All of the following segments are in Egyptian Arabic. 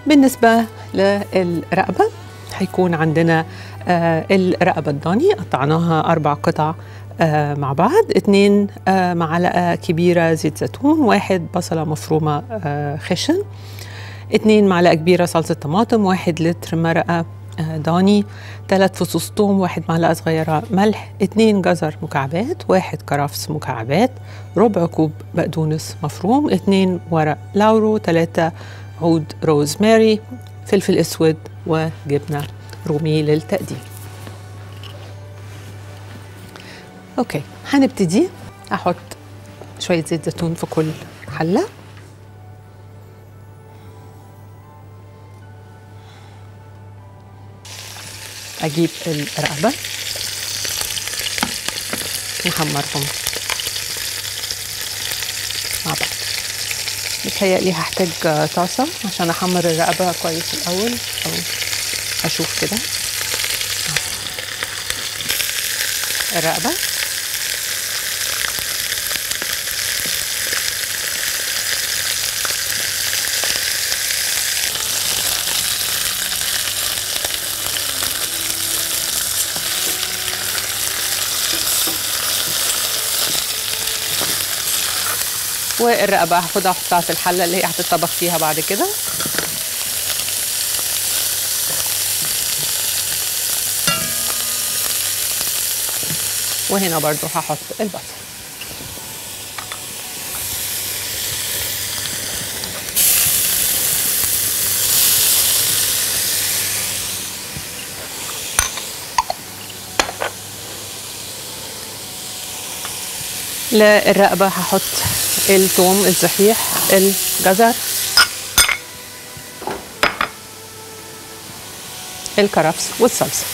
بالنسبة للرقبة هيكون عندنا آه الرقبة الضاني قطعناها أربع قطع آه مع بعض اتنين آه معلقة كبيرة زيت زيتون واحد بصلة مفرومة آه خشن اتنين معلقة كبيرة صلصة طماطم واحد لتر مرقة آه، ضاني ثلاث فصوص توم واحد معلقة صغيرة ملح اتنين جزر مكعبات واحد كرفس مكعبات ربع كوب بقدونس مفروم اتنين ورق لورو ثلاثة عود روزماري فلفل اسود وجبنة رومي للتقديم اوكي هنبتدي احط شوية زيت زيتون في كل حلة اجيب الرقبه نحمرهم مع بعض متهيألي هحتاج طاسة عشان أحمر الرقبة كويس الأول أو أشوف كده الرقبة والرقبة هاخدها احطها في الحلة اللي هي هتطبخ فيها بعد كده وهنا برضو هحط البصل للرقبة هحط الثوم الصحيح الجزر الكرفس والصلصة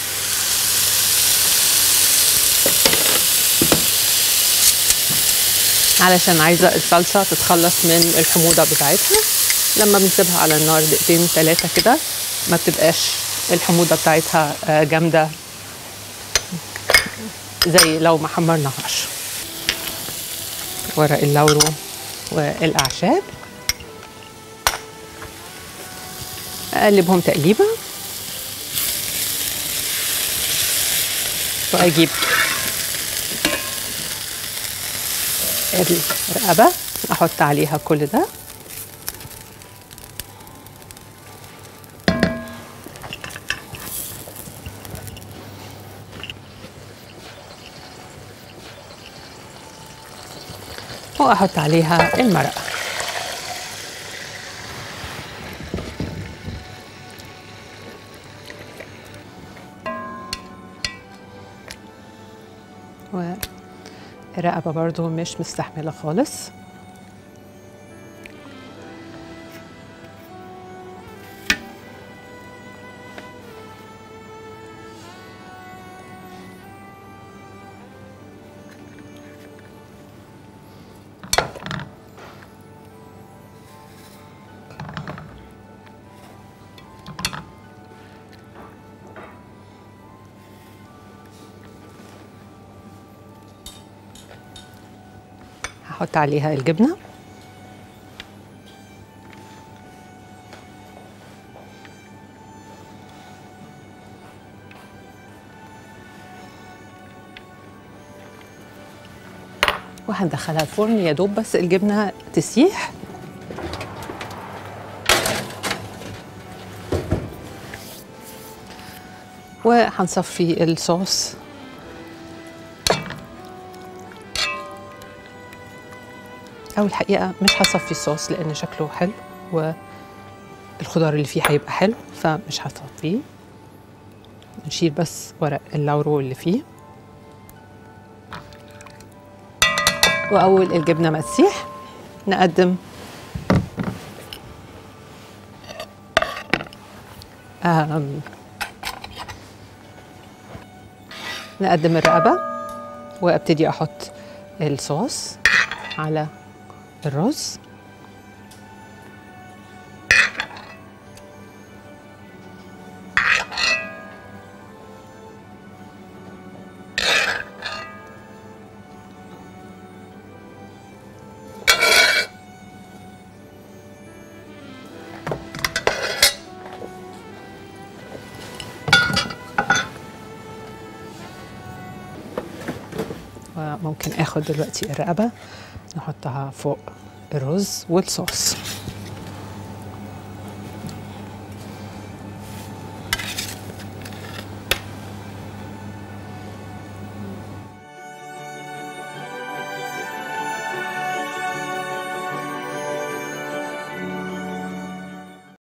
علشان عايزة الصلصة تتخلص من الحموضة بتاعتها لما بنسيبها على النار دقيقتين ثلاثة كده ما بتبقاش الحموضة بتاعتها آه، جامدة زي لو ما حمرناهاش ورق اللورو والأعشاب أقلبهم تقليبة وأجيب الرقبة أحط عليها كل ده وأحط عليها المرقة والرقبة برضو مش مستحملة خالص هحط عليها الجبنة وهندخلها الفرن يا دوب بس الجبنة تسيح وهنصفي الصوص أو الحقيقة مش هصفي الصوص لأن شكله حلو والخضار اللي فيه هيبقى حلو فمش هصفيه نشيل بس ورق اللورو اللي فيه وأول الجبنة ما تسيح نقدم آم نقدم الرقبة وابتدي أحط الصوص على الرز وممكن اخد دلوقتي الرقبه نحطها فوق الرز والصوص